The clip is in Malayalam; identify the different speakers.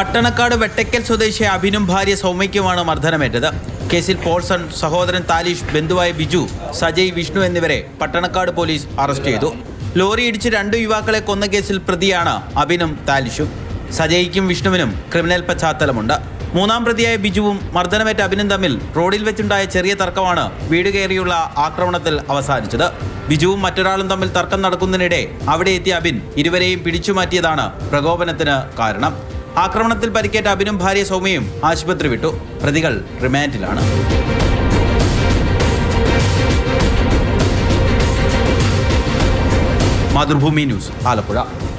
Speaker 1: പട്ടണക്കാട് വെട്ടയ്ക്കൽ സ്വദേശി അഭിനും ഭാര്യ സൗമ്യയ്ക്കുമാണ് മർദ്ദനമേറ്റത് കേസിൽ പോൾസൺ സഹോദരൻ താലിഷ് ബന്ധുവായ ബിജു സജയ് വിഷ്ണു എന്നിവരെ പട്ടണക്കാട് പോലീസ് അറസ്റ്റ് ചെയ്തു ലോറി ഇടിച്ച് രണ്ട് യുവാക്കളെ കൊന്ന കേസിൽ പ്രതിയാണ് അഭിനും താലിഷും സജയ്ക്കും വിഷ്ണുവിനും ക്രിമിനൽ പശ്ചാത്തലമുണ്ട് മൂന്നാം പ്രതിയായ ബിജുവും മർദ്ദനമേറ്റ അഭിനും തമ്മിൽ റോഡിൽ വെച്ചുണ്ടായ ചെറിയ തർക്കമാണ് വീട് കയറിയുള്ള ആക്രമണത്തിൽ അവസാനിച്ചത് ബിജുവും മറ്റൊരാളും തമ്മിൽ തർക്കം നടക്കുന്നതിനിടെ അവിടെ എത്തിയ അബിൻ ഇരുവരെയും പിടിച്ചുമാറ്റിയതാണ് പ്രകോപനത്തിന് കാരണം ആക്രമണത്തിൽ പരിക്കേറ്റ അബിനും ഭാര്യ സൗമ്യയും ആശുപത്രി വിട്ടു പ്രതികൾ റിമാൻഡിലാണ് മാതൃഭൂമി ന്യൂസ് ആലപ്പുഴ